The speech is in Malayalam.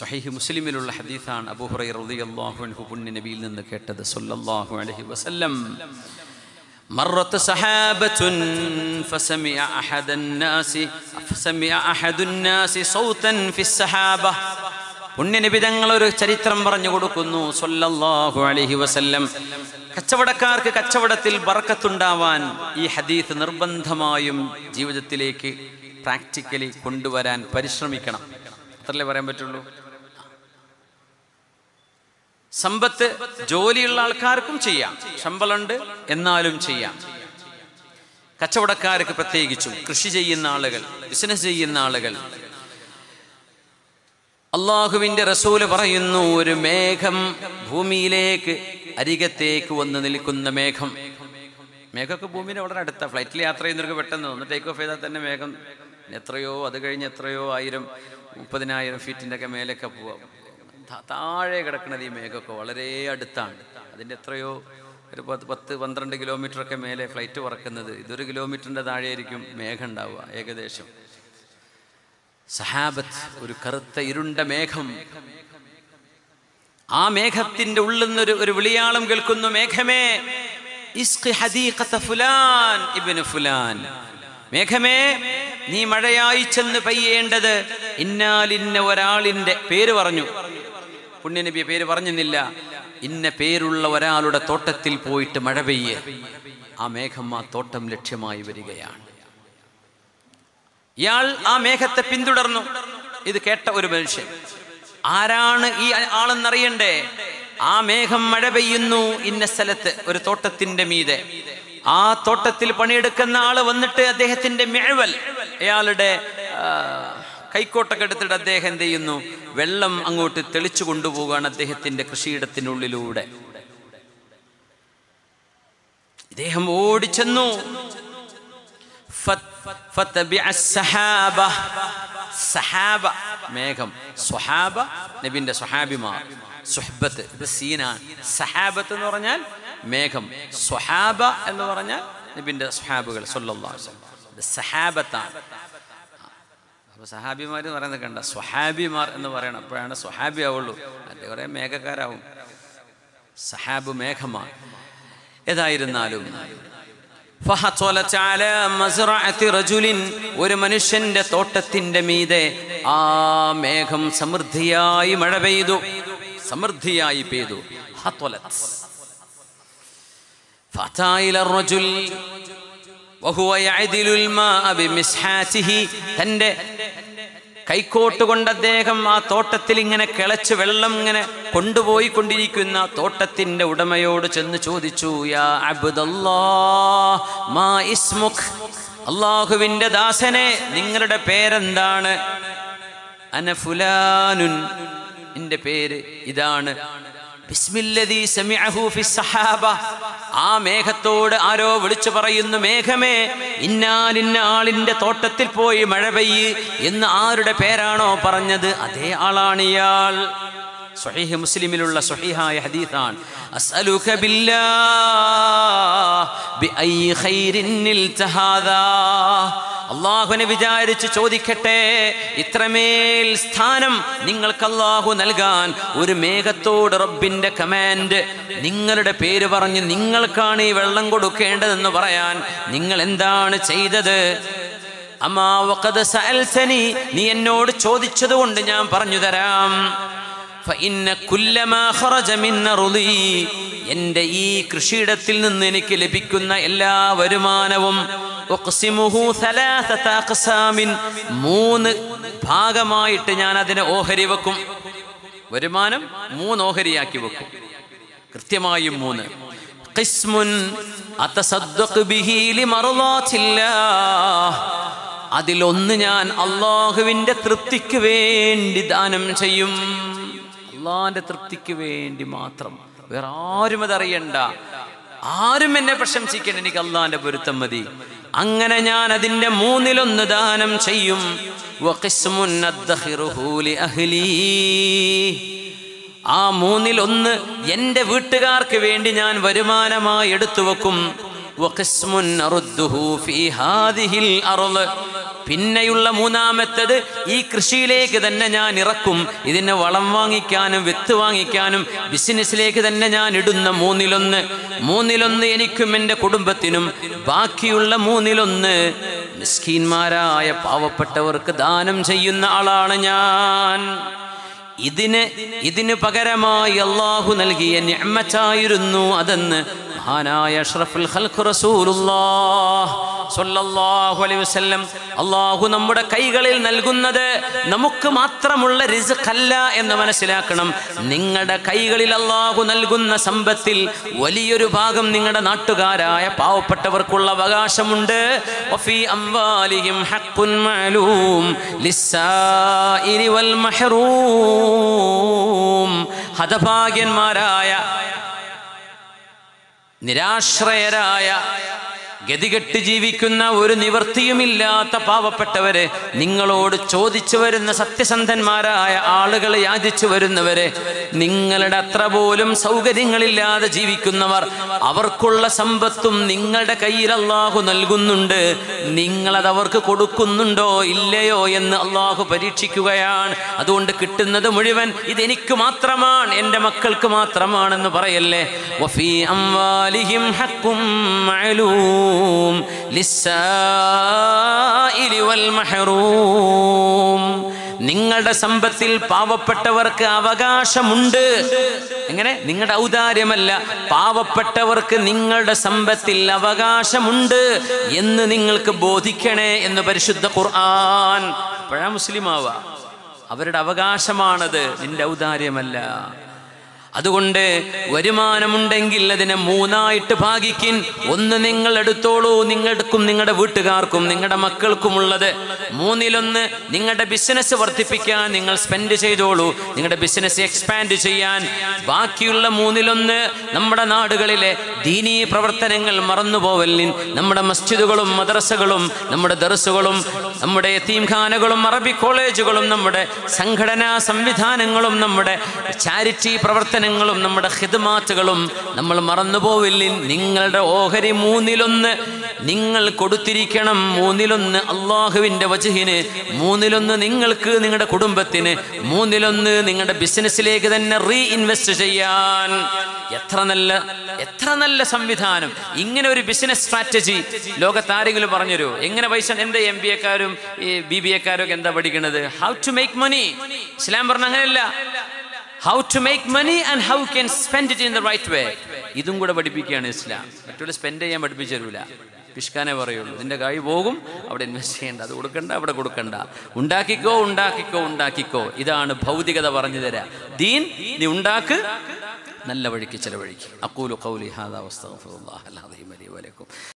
സഹീഹ് മുസ്ലിമിലുള്ള ഹദീസാണ് അബൂ ഹുറൈറ റളിയല്ലാഹു അൻഹു പുണ്യ നബിയിൽ നിന്ന് കേട്ടത് സല്ലല്ലാഹു അലൈഹി വസല്ലം مرت سحابة فسمع أحد الناس فسمع أحد الناس صوتا في السحابة പുണ്യനബി തങ്ങൾ ഒരു ചരിത്രം പറഞ്ഞു കൊടുക്കുന്നു സല്ലല്ലാഹു അലൈഹി വസല്ലം കച്ചവടക്കാർക്ക് കച്ചവടത്തിൽ ബർക്കത്തുണ്ടാവാൻ ഈ ഹദീസ് നിർബന്ധമായും ജീവിതത്തിലേക്ക് പ്രാക്ടിക്കലി കൊണ്ടുവരാൻ പരിശ്രമിക്കണം അത്രല്ലേ പറയാൻ പറ്റുള്ളൂ സമ്പത്ത് ജോലിയുള്ള ആൾക്കാർക്കും ചെയ്യാം ശമ്പളമുണ്ട് എന്നാലും ചെയ്യാം കച്ചവടക്കാർക്ക് പ്രത്യേകിച്ചും കൃഷി ചെയ്യുന്ന ആളുകൾ ബിസിനസ് ചെയ്യുന്ന ആളുകൾ അള്ളാഹുവിന്റെ റസൂല് പറയുന്നു ഒരു മേഘം ഭൂമിയിലേക്ക് അരികത്തേക്ക് വന്ന് നിൽക്കുന്ന മേഘം മേഘമൊക്കെ ഭൂമിയുടെ വളരെ അടുത്ത ഫ്ലൈറ്റിൽ യാത്ര ചെയ്യുന്നവർക്ക് പെട്ടെന്ന് ഒന്ന് ടേക്ക് ഓഫ് ചെയ്താൽ തന്നെ മേഘം എത്രയോ അത് കഴിഞ്ഞ് എത്രയോ ആയിരം മുപ്പതിനായിരം ഫീറ്റിൻ്റെ ഒക്കെ മേലൊക്കെ പോവാം താ- താഴെ കിടക്കുന്നത് ഈ മേഘമൊക്കെ വളരെ അടുത്താണ് അതിൻ്റെ എത്രയോ ഒരു പത്ത് പത്ത് പന്ത്രണ്ട് കിലോമീറ്റർ ഒക്കെ മേലെ ഫ്ലൈറ്റ് പറക്കുന്നത് ഇതൊരു കിലോമീറ്ററിൻ്റെ താഴെയായിരിക്കും മേഘം ഉണ്ടാവുക ഏകദേശം സഹാബത്ത് ഒരു കറുത്ത ഇരുണ്ട മേഘം ആ മേഘത്തിന്റെ ഉള്ളിൽ നിന്നൊരു ഒരു വിളിയാളം കേൾക്കുന്നു മേഘമേ ഇസ്ഖി ഹദീഖത ഫുലാൻ ഇബ്നു ഫുലാൻ മേഘമേ നീ മഴയായി ചെന്ന് പെയ്യേണ്ടത് ഇന്നാലിന്ന ഒരാളിന്റെ പേര് പറഞ്ഞു പുണ്യനബിയെ പേര് പറഞ്ഞില്ല ഇന്ന പേരുള്ള ഒരാളുടെ തോട്ടത്തിൽ പോയിട്ട് മഴ പെയ്യേ ആ മേഘം ആ തോട്ടം ലക്ഷ്യമായി വരികയാണ് ഇയാൾ ആ മേഘത്തെ പിന്തുടർന്നു ഇത് കേട്ട ഒരു മനുഷ്യൻ ആരാണ് ഈ ആളെന്നറിയണ്ടേ ആ മേഘം മഴ പെയ്യുന്നു ഇന്ന സ്ഥലത്ത് ഒരു തോട്ടത്തിന്റെ മീതെ ആ തോട്ടത്തിൽ പണിയെടുക്കുന്ന ആള് വന്നിട്ട് അദ്ദേഹത്തിന്റെ മിഴവൽ അയാളുടെ ആ, കൈക്കോട്ടൊക്കെ എടുത്തിട്ട് അദ്ദേഹം എന്ത് ചെയ്യുന്നു വെള്ളം അങ്ങോട്ട് തെളിച്ചു കൊണ്ടുപോവുകയാണ് അദ്ദേഹത്തിന്റെ കൃഷിയിടത്തിനുള്ളിലൂടെ ഇദ്ദേഹം ഓടിച്ചെന്നു ഫത്- ഫതബിഅ السحابة. സഹാബ മേഘം സ്വഹാബ നബിന്റെ സ്വഹാബിമാർ സുഹബത്ത് ഇത് സീനാണ് സഹാബത്ത് എന്ന് പറഞ്ഞാൽ മേഘം സ്വഹാബ എന്ന് പറഞ്ഞാൽ നബിന്റെ സ്വഹാബുകൾ സല്ലല്ലാഹു അലൈഹി വസല്ലം. ഇത് സഹാബത്താണ് അപ്പൊ സഹാബിമാർ എന്ന് പറയുന്നത് കണ്ട സ്വഹാബിമാർ എന്ന് പറയണം അപ്പോഴാണ് സ്വഹാബി ആവുള്ളൂ അതിൻ്റെ കുറേ മേഘക്കാരാവും സഹാബ് മേഘമാണ് ഏതായിരുന്നാലും ഫഹത്വലത്ത് അലാ മസ്റഅത്തി റജുലിൻ ഒരു മനുഷ്യന്റെ തോട്ടത്തിന്റെ മീതെ ആ മേഘം സമൃദ്ധിയായി മഴ പെയ്തു സമൃദ്ധിയായി പെയ്തു ഹത്വലത്ത് فأتى إلى الرجل وهو يعدل الماء بمسحاته തന്റെ കൈക്കോട്ട് കൊണ്ട് അദ്ദേഹം ആ തോട്ടത്തിൽ ഇങ്ങനെ കിളച്ച് വെള്ളം ഇങ്ങനെ കൊണ്ടുപോയി കൊണ്ടിരിക്കുന്ന തോട്ടത്തിന്റെ ഉടമയോട് ചെന്ന് ചോദിച്ചു യാ അബ്ദല്ലാ മാ ഇസ്മുഖ് അള്ളാഹുവിന്റെ ദാസനെ നിങ്ങളുടെ പേരെന്താണ് അന ഫുലാനുൻ എന്റെ പേര് ഇതാണ് ബിസ്മില്ലദീ സമിഅഹു ഫിസ് സഹാബ ആ മേഘത്തോട് ആരോ വിളിച്ചു പറയുന്നു മേഘമേ ഇന്നാലിന്ന ആളിന്റെ തോട്ടത്തിൽ പോയി മഴ പെയ്യ് എന്ന് ആരുടെ പേരാണോ പറഞ്ഞത് അതേ ആളാണ് ഇയാൾ സ്വഹീഹ് മുസ്ലിമിലുള്ള സ്വഹീഹായ ഹദീസാണ് അസ്അലുക ബില്ലാഹ് ബിഅയ്യി ഖൈരിൻ നിൽതഹാദാ അള്ളാഹുവിനെ വിചാരിച്ച് ചോദിക്കട്ടെ ഇത്രമേൽ സ്ഥാനം നിങ്ങൾക്ക് അള്ളാഹു നൽകാൻ ഒരു മേഘത്തോട് റബ്ബിന്റെ കമാൻഡ് നിങ്ങളുടെ പേര് പറഞ്ഞ് നിങ്ങൾക്കാണ് ഈ വെള്ളം കൊടുക്കേണ്ടതെന്ന് പറയാൻ നിങ്ങൾ എന്താണ് ചെയ്തത് അമ്മാ വഖദ് സഅൽതനി നീ എന്നോട് ചോദിച്ചതുകൊണ്ട് ഞാൻ പറഞ്ഞു തരാം فإن كل ما خرج من أرضي എൻ്റെ ഈ കൃഷിയിടത്തിൽ നിന്ന് എനിക്ക് ലഭിക്കുന്ന എല്ലാ വരുമാനവും ഉഖ്സിമുഹു ثلاثة أقسام. മൂന്ന് ഭാഗമായിട്ട് ഞാൻ അതിനെ ഓഹരി വെക്കും വരുമാനം മൂന്ന് ഓഹരിയാക്കി വെക്കും കൃത്യമായും മൂന്ന് ഖിസ്മുൻ അത്തസദ്ദഖ് ബിഹി ലിമർളാത്തില്ലാഹ്. അതിലൊന്ന് ഞാൻ അള്ളാഹുവിൻ്റെ തൃപ്തിക്ക് വേണ്ടി ദാനം ചെയ്യും അള്ളാഹിന്റെ തൃപ്തിക്ക് വേണ്ടി മാത്രം വേറെ ആരും അതറിയണ്ട ആരും എന്നെ പ്രശംസിക്കണ്ട എനിക്ക് അള്ളാഹിന്റെ പൊരുത്തം മതി അങ്ങനെ ഞാൻ അതിന്റെ മൂന്നിലൊന്ന് ദാനം ചെയ്യും വഖിസ്മുൻ അദ്ദഖിറുഹു ലിഅഹ്ലീ. ആ മൂന്നിൽ ഒന്ന് എൻ്റെ വീട്ടുകാർക്ക് വേണ്ടി ഞാൻ വരുമാനമായി എടുത്തു വെക്കും വഖിസ്മുൻ അറുദ്ദുഹു ഫീ ഹാദിഹിൽ അർള്. പിന്നെയുള്ള മൂന്നാമത്തത് ഈ കൃഷിയിലേക്ക് തന്നെ ഞാൻ ഇറക്കും ഇതിന് വളം വാങ്ങിക്കാനും വിത്ത് വാങ്ങിക്കാനും ബിസിനസ്സിലേക്ക് തന്നെ ഞാൻ ഇടുന്ന മൂന്നിലൊന്ന് മൂന്നിലൊന്ന് എനിക്കും എൻ്റെ കുടുംബത്തിനും ബാക്കിയുള്ള മൂന്നിലൊന്ന് മിസ്കീന്മാരായ പാവപ്പെട്ടവർക്ക് ദാനം ചെയ്യുന്ന ആളാണ് ഞാൻ ഇതിന് ഇതിന് പകരമായി അള്ളാഹു നൽകിയ നിഅമത്തായിരുന്നു അതെന്ന് മഹാനായ അഷ്റഫുൽ ഖൽഖ് റസൂലുള്ളാഹ് സ്വല്ലല്ലാഹു അലൈഹി വസല്ലം അള്ളാഹു നമ്മുടെ കൈകളിൽ നൽകുന്നത് നമുക്ക് മാത്രമുള്ള റിസ്ഖല്ല എന്ന് മനസ്സിലാക്കണം നിങ്ങളുടെ കൈകളിൽ അള്ളാഹു നൽകുന്ന സമ്പത്തിൽ വലിയൊരു ഭാഗം നിങ്ങളുടെ നാട്ടുകാരായ പാവപ്പെട്ടവർക്കുള്ള അവകാശമുണ്ട് വഫീ അംവാലിഹിം ഹഖ്ഖുൻ മഅലൂം ലിസ്സായിരി വൽ മഹ്റൂം ഹതഭാഗ്യന്മാരായ നിരാശ്രയരായ ഗതികെട്ട് ജീവിക്കുന്ന ഒരു നിവൃത്തിയുമില്ലാത്ത പാവപ്പെട്ടവരെ നിങ്ങളോട് ചോദിച്ചു വരുന്ന സത്യസന്ധന്മാരായ ആളുകൾ യാചിച്ചു വരുന്നവരെ നിങ്ങളുടെ അത്ര പോലും സൗകര്യങ്ങളില്ലാതെ ജീവിക്കുന്നവർ അവർക്കുള്ള സമ്പത്തും നിങ്ങളുടെ കയ്യിൽ അള്ളാഹു നൽകുന്നുണ്ട് നിങ്ങളത് അവർക്ക് കൊടുക്കുന്നുണ്ടോ ഇല്ലയോ എന്ന് അള്ളാഹു പരീക്ഷിക്കുകയാണ് അതുകൊണ്ട് കിട്ടുന്നത് മുഴുവൻ ഇതെനിക്ക് മാത്രമാണ് എൻ്റെ മക്കൾക്ക് മാത്രമാണെന്ന് പറയല്ലേ വഫീ അംവാലിഹിം ഹഖ്ഖും മഅലൂം ലിസ്സായിലി വൽ മഹ്റൂം നിങ്ങളുടെ സമ്പത്തിൽ പാവപ്പെട്ടവർക്ക് അവകാശമുണ്ട് എങ്ങനെ നിങ്ങളുടെ ഔദാര്യമല്ല പാവപ്പെട്ടവർക്ക് നിങ്ങളുടെ സമ്പത്തിൽ അവകാശമുണ്ട് എന്ന് നിങ്ങൾക്ക് ബോധിക്കണേ എന്ന് പരിശുദ്ധ ഖുർആൻ പഴ മുസ്ലിമാവുക അവരുടെ അവകാശമാണത് നിന്റെ ഔദാര്യമല്ല അതുകൊണ്ട് വരുമാനമുണ്ടെങ്കിൽ അതിനെ മൂന്നായിട്ട് ഭാഗിക്കിൻ ഒന്ന് നിങ്ങൾ എടുത്തോളൂ നിങ്ങൾക്കും നിങ്ങളുടെ വീട്ടുകാർക്കും നിങ്ങളുടെ മക്കൾക്കുമുള്ളത് മൂന്നിലൊന്ന് നിങ്ങളുടെ ബിസിനസ് വർദ്ധിപ്പിക്കാൻ നിങ്ങൾ സ്പെൻഡ് ചെയ്തോളൂ നിങ്ങളുടെ ബിസിനസ് എക്സ്പാൻഡ് ചെയ്യാൻ ബാക്കിയുള്ള മൂന്നിലൊന്ന് നമ്മുടെ നാടുകളിലെ ദീനീ പ്രവർത്തനങ്ങൾ മറന്നുപോവല്ലിൻ നമ്മുടെ മസ്ജിദുകളും മദ്രസകളും നമ്മുടെ ദർസുകളും നമ്മുടെ യത്തീംഖാനകളും അറബി കോളേജുകളും നമ്മുടെ സംഘടനാ സംവിധാനങ്ങളും നമ്മുടെ ചാരിറ്റി പ്രവർത്തനങ്ങളും നമ്മുടെ ഹിദ്മാറ്റുകളും നമ്മൾ മറന്നുപോവില്ലിൻ നിങ്ങളുടെ ഓഹരി മൂന്നിലൊന്ന് നിങ്ങൾ കൊടുത്തിരിക്കണം മൂന്നിലൊന്ന് അള്ളാഹുവിൻ്റെ വജുഹിന് മൂന്നിലൊന്ന് നിങ്ങൾക്ക് നിങ്ങളുടെ കുടുംബത്തിന് മൂന്നിലൊന്ന് നിങ്ങളുടെ ബിസിനസ്സിലേക്ക് തന്നെ റീ ഇൻവെസ്റ്റ് ചെയ്യാൻ എത്ര നല്ല എത്ര നല്ല സംവിധാനം ഇങ്ങനെ ഒരു ബിസിനസ് സ്ട്രാറ്റജി ലോകത്ത് ആരെങ്കിലും പറഞ്ഞുതരൂ എങ്ങനെ പൈസ എന്താ എം ബി എക്കാരും ഈ ബി ബി എക്കാരും ഒക്കെ എന്താ പഠിക്കുന്നത് how to make money Islam പറഞ്ഞ അങ്ങനെയല്ല how to make money and how can spend it in the right way ഇതും കൂടെ പഠിപ്പിക്കുകയാണ് ഇസ്ലാം മറ്റുള്ള സ്പെൻഡ് ചെയ്യാൻ പഠിപ്പിച്ചു തരൂല പിഷ്കാനേ പറയുള്ളൂ ഇതിൻ്റെ കൈ പോകും അവിടെ ഇൻവെസ്റ്റ് ചെയ്യേണ്ട അത് കൊടുക്കണ്ട അവിടെ കൊടുക്കണ്ട ഉണ്ടാക്കിക്കോ ഉണ്ടാക്കിക്കോ ഉണ്ടാക്കിക്കോ ഇതാണ് ഭൗതികത പറഞ്ഞു തരാ ദീൻ നീ ഉണ്ടാക്ക് നല്ല വഴിക്ക് ചിലവഴിക്ക് അക്കൂലു കൗലി ഹാദാ വസ്തഗ്ഫിറുല്ലാഹൽ അലീം അലി വലൈക്കും